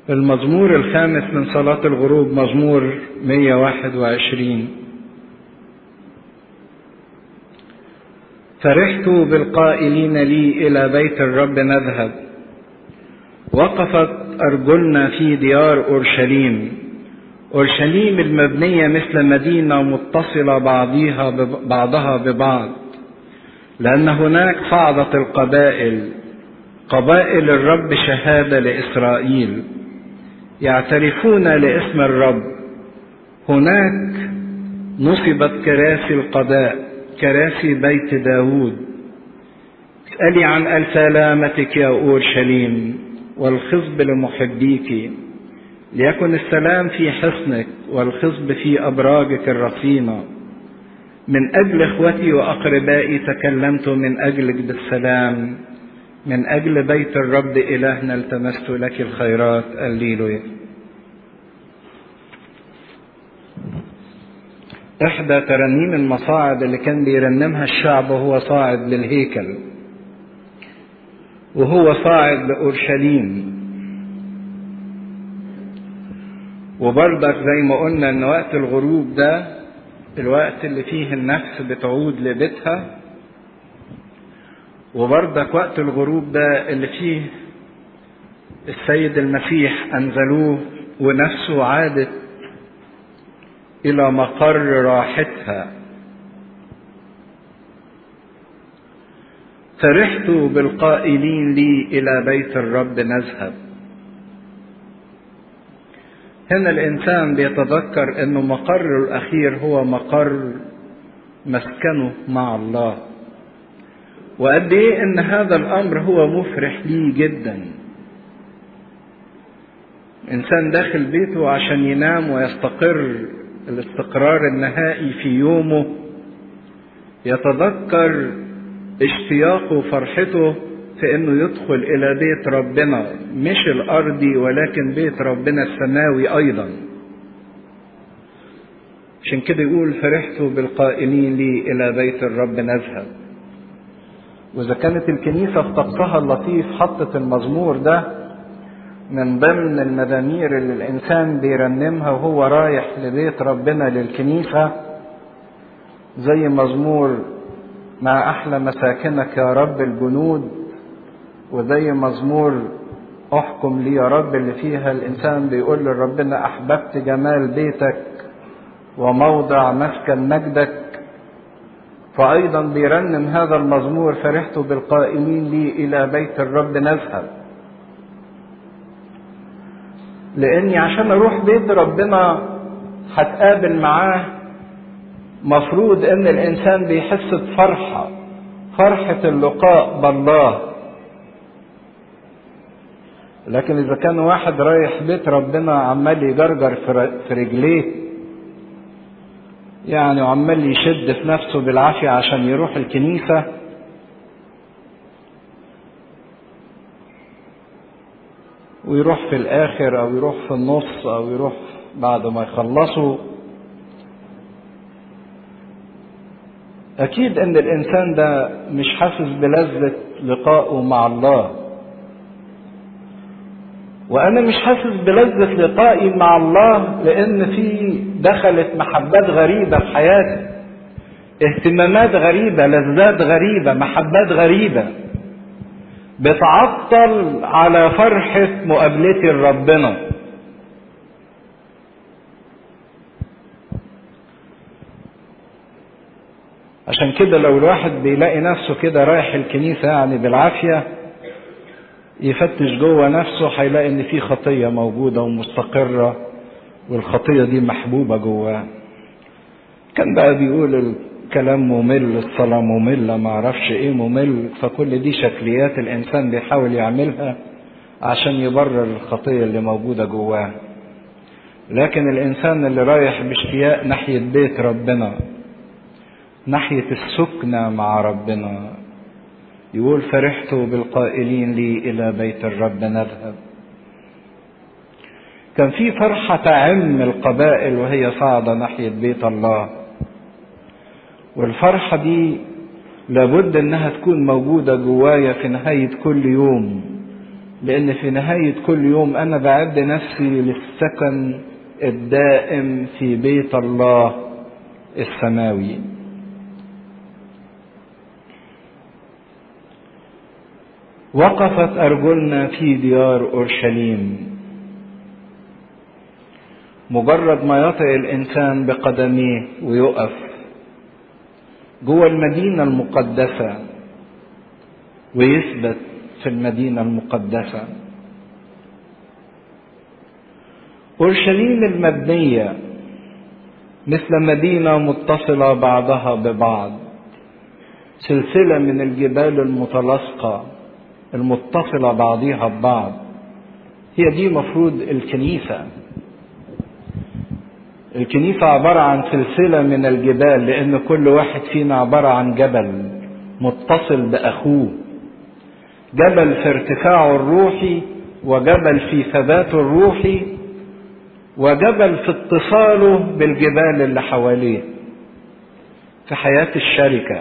المزمور الخامس من صلاة الغروب مزمور 121 فرحت بالقائلين لي إلى بيت الرب نذهب وقفت أرجلنا في ديار أورشليم أورشليم المبنية مثل مدينة متصلة بعضها بعضها ببعض لأن هناك صعدت القبائل قبائل الرب شهادة لإسرائيل يعترفون لاسم الرب هناك نصبت كراسي القضاء كراسي بيت داود اسألي عن سلامتك يا أورشليم والخصب لمحبيك ليكن السلام في حصنك والخصب في أبراجك الرصينة من أجل إخوتي وأقربائي تكلمت من أجلك بالسلام من أجل بيت الرب إلهنا التمست لك الخيرات الليلويا إحدى ترانيم المصاعد اللي كان بيرنمها الشعب وهو صاعد للهيكل وهو صاعد لأورشليم وبرضك زي ما قلنا ان وقت الغروب ده الوقت اللي فيه النفس بتعود لبيتها وبرضك وقت الغروب ده اللي فيه السيد المسيح انزلوه ونفسه عادت الى مقر راحتها فرحت بالقائلين لي الى بيت الرب نذهب هنا الانسان بيتذكر انه مقره الاخير هو مقر مسكنه مع الله وقد ايه ان هذا الامر هو مفرح ليه جدا انسان داخل بيته عشان ينام ويستقر الاستقرار النهائي في يومه يتذكر اشتياقه وفرحته في انه يدخل الى بيت ربنا مش الارضي ولكن بيت ربنا السماوي ايضا عشان كده يقول فرحت بالقائلين لي الى بيت الرب نذهب واذا كانت الكنيسه في طقسها اللطيف حطت المزمور ده من ضمن المزامير اللي الانسان بيرنمها وهو رايح لبيت ربنا للكنيسه زي مزمور ما احلى مساكنك يا رب الجنود وزي مزمور احكم لي يا رب اللي فيها الانسان بيقول لربنا احببت جمال بيتك وموضع مسكن مجدك فايضا بيرنم هذا المزمور فرحت بالقائلين لي الى بيت الرب نذهب لاني عشان اروح بيت ربنا هتقابل معاه مفروض ان الانسان بيحس بفرحه فرحه اللقاء بالله لكن اذا كان واحد رايح بيت ربنا عمال يجرجر في رجليه يعني وعمال يشد في نفسه بالعافيه عشان يروح الكنيسه ويروح في الاخر او يروح في النص او يروح بعد ما يخلصوا اكيد ان الانسان ده مش حاسس بلذة لقائه مع الله وانا مش حاسس بلذة لقائي مع الله لان في دخلت محبات غريبة في حياتي اهتمامات غريبة لذات غريبة محبات غريبة بتعطل على فرحة مقابلتي لربنا عشان كده لو الواحد بيلاقي نفسه كده رايح الكنيسة يعني بالعافية يفتش جوه نفسه هيلاقي ان في خطية موجودة ومستقرة والخطية دي محبوبة جواه كان بقى بيقول الكلام ممل الصلاة مملة معرفش ايه ممل فكل دي شكليات الانسان بيحاول يعملها عشان يبرر الخطية اللي موجودة جواه لكن الانسان اللي رايح باشتياق ناحية بيت ربنا ناحية السكنة مع ربنا يقول فرحت بالقائلين لي إلى بيت الرب نذهب كان في فرحة تعم القبائل وهي صاعدة ناحية بيت الله والفرحة دي لابد انها تكون موجودة جوايا في نهاية كل يوم لأن في نهاية كل يوم أنا بعد نفسي للسكن الدائم في بيت الله السماوي وقفت أرجلنا في ديار أورشليم مجرد ما يطئ الإنسان بقدميه ويقف جوه المدينة المقدسة ويثبت في المدينة المقدسة أورشليم المبنية مثل مدينة متصلة بعضها ببعض سلسلة من الجبال المتلاصقة المتصلة بعضها ببعض هي دي مفروض الكنيسة الكنيسة عبارة عن سلسلة من الجبال لأن كل واحد فينا عبارة عن جبل متصل بأخوه جبل في ارتفاعه الروحي وجبل في ثباته الروحي وجبل في اتصاله بالجبال اللي حواليه في حياة الشركة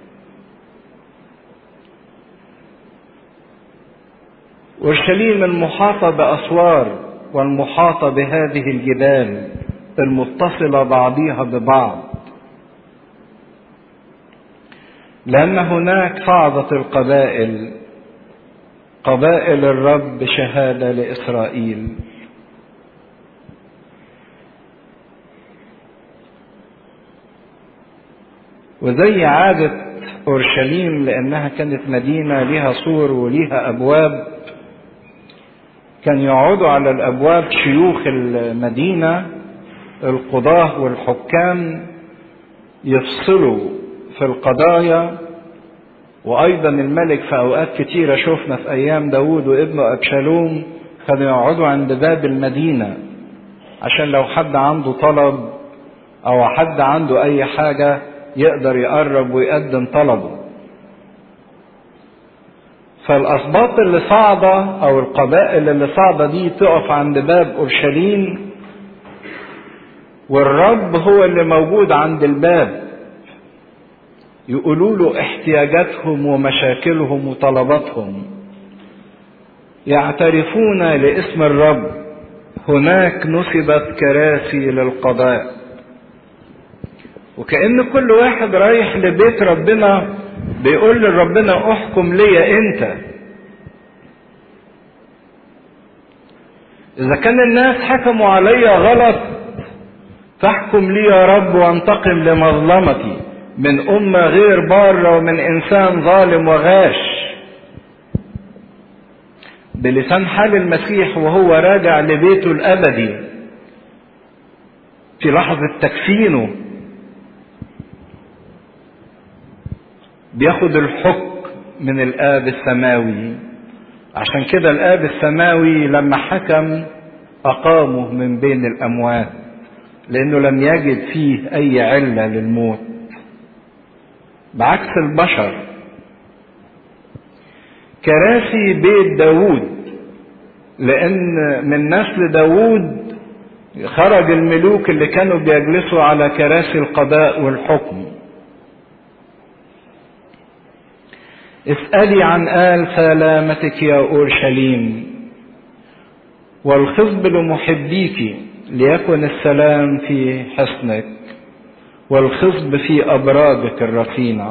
أورشليم المحاطة بأسوار والمحاطة بهذه الجبال المتصلة بعضها ببعض لأن هناك صعدت القبائل قبائل الرب شهادة لإسرائيل وزي عادة أورشليم لأنها كانت مدينة لها سور وليها أبواب كان يقعدوا على الأبواب شيوخ المدينة القضاة والحكام يفصلوا في القضايا وأيضا الملك في أوقات كتيرة شفنا في أيام داود وابنه أبشالوم كانوا يقعدوا عند باب المدينة عشان لو حد عنده طلب أو حد عنده أي حاجة يقدر يقرب ويقدم طلبه فالأسباط اللي صاعدة أو القبائل اللي صاعدة دي تقف عند باب أورشليم والرب هو اللي موجود عند الباب يقولوا له احتياجاتهم ومشاكلهم وطلباتهم يعترفون لاسم الرب هناك نصبت كراسي للقضاء وكأن كل واحد رايح لبيت ربنا بيقول لربنا احكم ليا انت اذا كان الناس حكموا عليا غلط فاحكم لي يا رب وانتقم لمظلمتي من أمة غير بارة ومن إنسان ظالم وغاش بلسان حال المسيح وهو راجع لبيته الأبدي في لحظة تكفينه بياخد الحكم من الآب السماوي عشان كده الآب السماوي لما حكم أقامه من بين الأموات لأنه لم يجد فيه أي علة للموت بعكس البشر كراسي بيت داوود لأن من نسل داوود خرج الملوك اللي كانوا بيجلسوا على كراسي القضاء والحكم اسألي عن آل سلامتك يا أورشليم والخصب لمحبيك ليكن السلام في حصنك والخصب في أبراجك الرفينة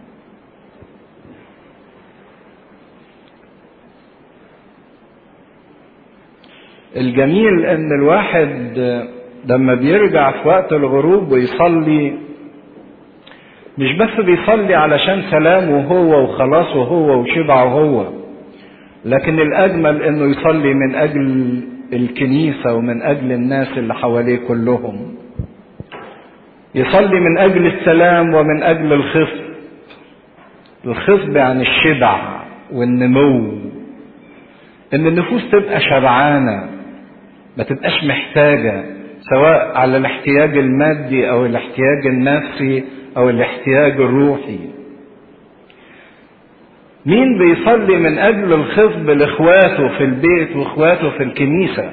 الجميل ان الواحد لما بيرجع في وقت الغروب ويصلي مش بس بيصلي علشان سلامه هو وخلاصه هو وشبعه هو لكن الاجمل انه يصلي من اجل الكنيسة ومن اجل الناس اللي حواليه كلهم يصلي من اجل السلام ومن اجل الخصب الخصب يعني الشبع والنمو ان النفوس تبقى شبعانه ما تبقاش محتاجه سواء على الاحتياج المادي او الاحتياج النفسي او الاحتياج الروحي مين بيصلي من اجل الخصب لاخواته في البيت واخواته في الكنيسه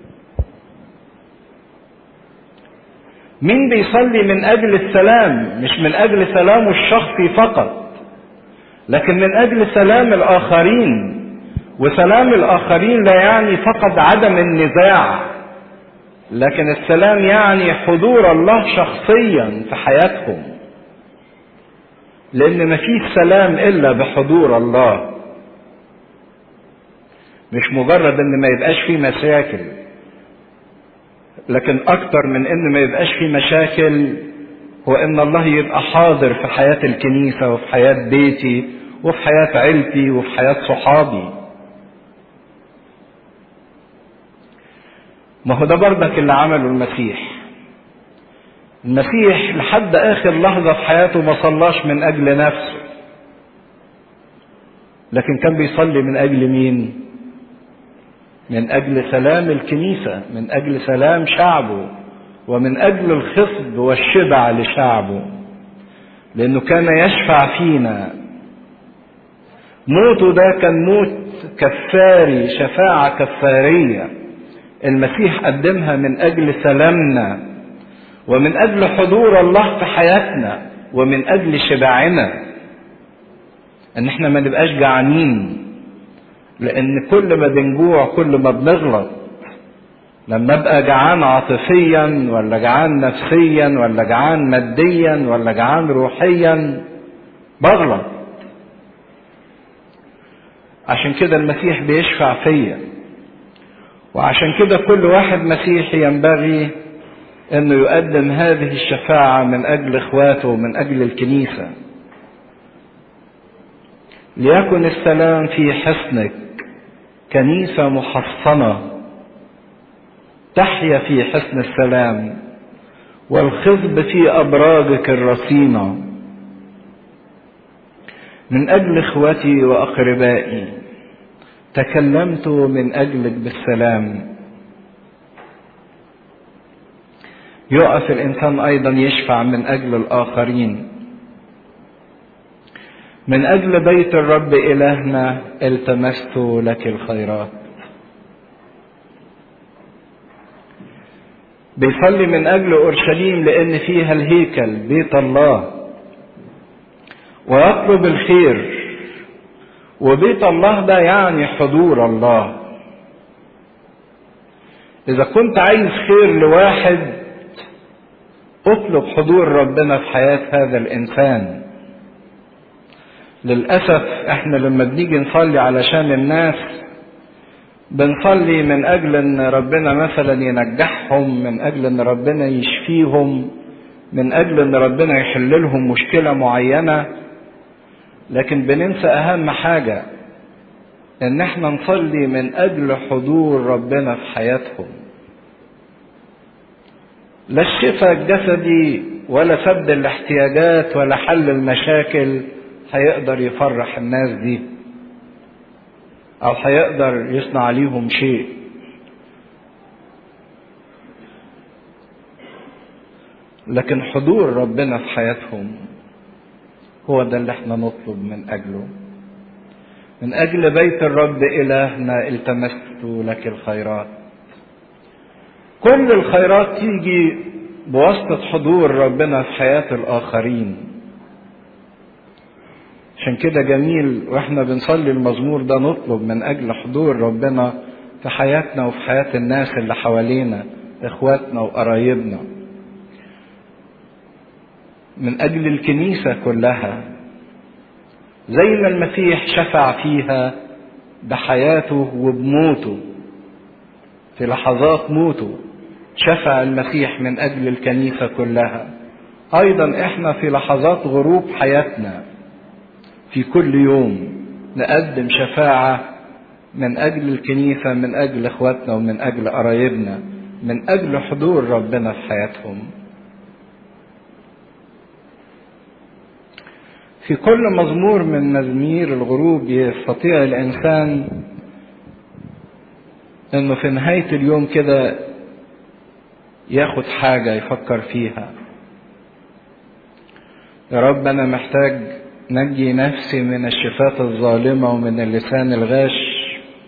مين بيصلي من اجل السلام مش من اجل سلامه الشخصي فقط لكن من اجل سلام الاخرين وسلام الآخرين لا يعني فقط عدم النزاع لكن السلام يعني حضور الله شخصيا في حياتهم لأن مفيش سلام إلا بحضور الله مش مجرد إن ما يبقاش فيه مشاكل لكن أكتر من إن ما يبقاش فيه مشاكل هو إن الله يبقى حاضر في حياة الكنيسة وفي حياة بيتي وفي حياة عيلتي وفي حياة صحابي ما هو ده برضك اللي عمله المسيح المسيح لحد اخر لحظه في حياته ما صلاش من اجل نفسه لكن كان بيصلي من اجل مين من اجل سلام الكنيسه من اجل سلام شعبه ومن اجل الخصب والشبع لشعبه لانه كان يشفع فينا موته ده كان موت كفاري شفاعه كفاريه المسيح قدمها من اجل سلامنا ومن اجل حضور الله في حياتنا ومن اجل شبعنا ان احنا ما نبقاش جعانين لان كل ما بنجوع كل ما بنغلط لما ابقى جعان عاطفيا ولا جعان نفسيا ولا جعان ماديا ولا جعان روحيا بغلط عشان كده المسيح بيشفع فيا وعشان كده كل واحد مسيحي ينبغي انه يقدم هذه الشفاعة من اجل اخواته ومن اجل الكنيسة ليكن السلام في حصنك كنيسة محصنة تحيا في حصن السلام والخصب في ابراجك الرصينة من اجل اخوتي واقربائي تكلمت من اجلك بالسلام يقف الانسان ايضا يشفع من اجل الاخرين من اجل بيت الرب الهنا التمست لك الخيرات بيصلي من اجل اورشليم لان فيها الهيكل بيت الله ويطلب الخير وبيت الله ده يعني حضور الله اذا كنت عايز خير لواحد اطلب حضور ربنا في حياة هذا الانسان للأسف احنا لما بنيجي نصلي علشان الناس بنصلي من اجل ان ربنا مثلا ينجحهم من اجل ان ربنا يشفيهم من اجل ان ربنا يحل لهم مشكلة معينة لكن بننسى اهم حاجة ان احنا نصلي من اجل حضور ربنا في حياتهم لا الشفاء الجسدي ولا سد الاحتياجات ولا حل المشاكل هيقدر يفرح الناس دي او هيقدر يصنع عليهم شيء لكن حضور ربنا في حياتهم هو ده اللي احنا نطلب من اجله من اجل بيت الرب الهنا التمست لك الخيرات كل الخيرات تيجي بواسطة حضور ربنا في حياة الآخرين عشان كده جميل واحنا بنصلي المزمور ده نطلب من أجل حضور ربنا في حياتنا وفي حياة الناس اللي حوالينا إخواتنا وقرايبنا من أجل الكنيسة كلها زي ما المسيح شفع فيها بحياته وبموته في لحظات موته شفع المسيح من اجل الكنيسه كلها ايضا احنا في لحظات غروب حياتنا في كل يوم نقدم شفاعه من اجل الكنيسه من اجل اخواتنا ومن اجل قرايبنا من اجل حضور ربنا في حياتهم في كل مزمور من مزامير الغروب يستطيع الانسان انه في نهايه اليوم كده ياخد حاجة يفكر فيها يا رب أنا محتاج نجي نفسي من الشفات الظالمة ومن اللسان الغاش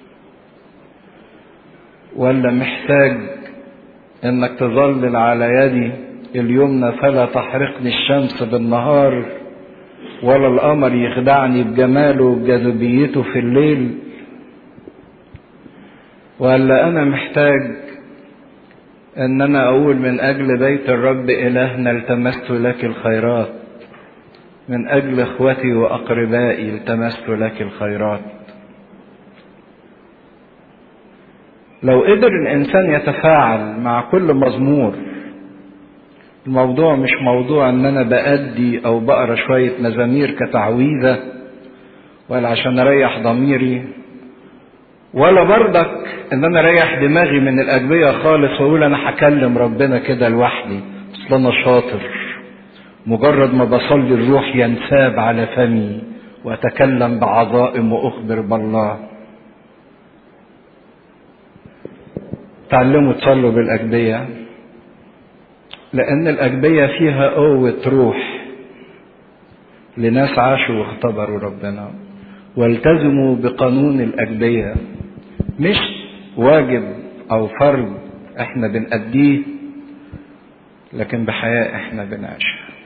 ولا محتاج انك تظلل على يدي اليمنى فلا تحرقني الشمس بالنهار ولا القمر يخدعني بجماله وبجاذبيته في الليل ولا انا محتاج ان انا اقول من اجل بيت الرب الهنا التمست لك الخيرات من اجل اخوتي واقربائي التمست لك الخيرات لو قدر الانسان يتفاعل مع كل مزمور الموضوع مش موضوع ان انا بأدي او بقرا شوية مزامير كتعويذة ولا عشان اريح ضميري ولا برضك ان انا اريح دماغي من الاجبية خالص واقول انا هكلم ربنا كده لوحدي اصل انا شاطر مجرد ما بصلي الروح ينساب على فمي واتكلم بعظائم واخبر بالله تعلموا تصلوا بالاجبيه لأن الأجبية فيها قوة روح لناس عاشوا واختبروا ربنا والتزموا بقانون الأجبية مش واجب أو فرض احنا بنأديه لكن بحياة احنا بنعيشها